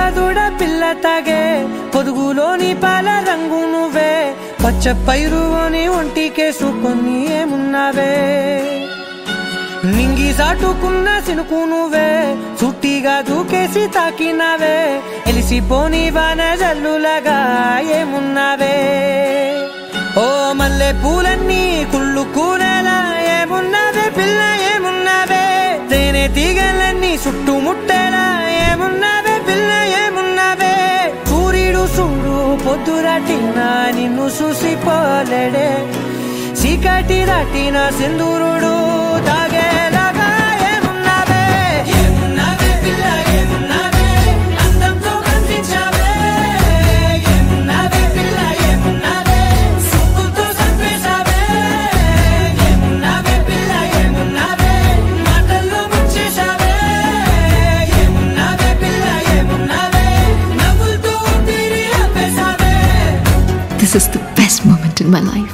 దూడ పిల్ల తాగే పొదుగులోని పాల రంగు నువ్వే పచ్చ పైరుని ఒంటికేసుకొని ఏమున్నావే నింగి సాటుకున్న సినుకు నువ్వే చుట్టిగా దూకేసి తాకినావే ఎలిసిపోని వాన జల్లులగా ఏమున్నావే ఓ మల్లె పూలన్నీ కుళ్ళు కూరలా ఏమున్నావే పిల్ల ఏమున్నావే తేనె తీగలన్నీ చుట్టుముట్టేలా ఏమున్నావే పిల్ల ఏమున్నావే సూర్యుడు చూడు పొద్దురాటిన నిన్ను చూసిపోలేడే చీకటి దాటిన సింధూరుడు తాగేలాగా ఏమున్నావే ఏమున్నావే పిల్ల ఏమున్నావే అందంతో కనిపించావే ఏమున్నావే పిల్ల ఏమున్నావే సుక్కుతో చంపేశావే ఏమున్నావే పిల్ల ఏమున్నావే మాటల్లో ముంచేశావే ఏమున్నావే పిల్ల ఏమున్నావే నవ్వులతో ఊపిరి ఆపేశావే This is the best moment in my life.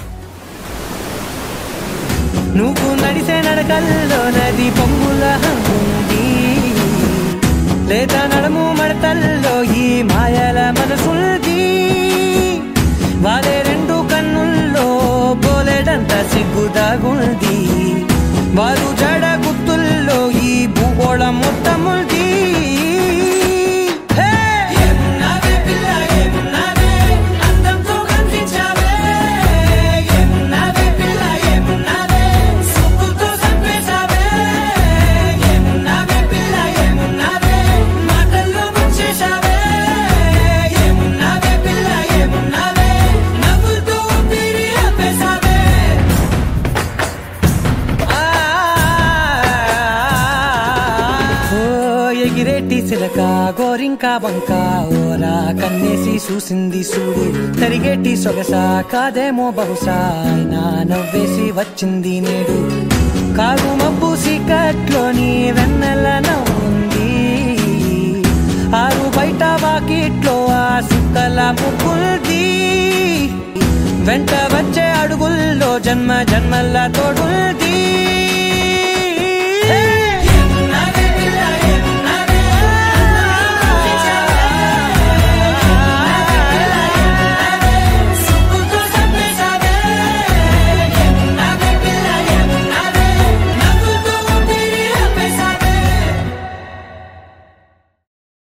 నువ్వు నడిసే నడకల్లో నది పొంగుల ఉంది లేదా నడము మడతల్లో ఈ మాయల మనసుంది వారే రెండు కన్నుల్లో పోలేడంత సిగ్గుదాగుంది వారు జడ గుర్తుల్లో ఈ భూగోళం మొత్తం ఉంది హే! ఏమున్నావే పిల్ల ఏమున్నావే అందంతో కనిపించావే ఏమున్నావే పిల్ల ఏమున్నావే సుక్కుతో చంపేశావే ఏమున్నావే పిల్ల ఏమున్నావే మాటల్లో ముంచేశావే ఏమున్నావే పిల్ల ఏమున్నావే నవ్వులతో ఊపిరి ఆపేశావే ఓ ఎగిరేటి సిలక గోరింక వంక ఓరా కన్నేసి చూసింది చూడు తరిగేటి సొగస కాదేమో బహుశా అయినా నవ్వేసి వచ్చింది నేడు కాగు మబ్బు సీకట్లోని వెన్నెల నవ్వుంది ఆరు బయట వాకిట్లో ఆ సుక్కల ముగ్గుల్ది వెంట వచ్చే అడుగుల్లో జన్మ జన్మల తోడుల్ది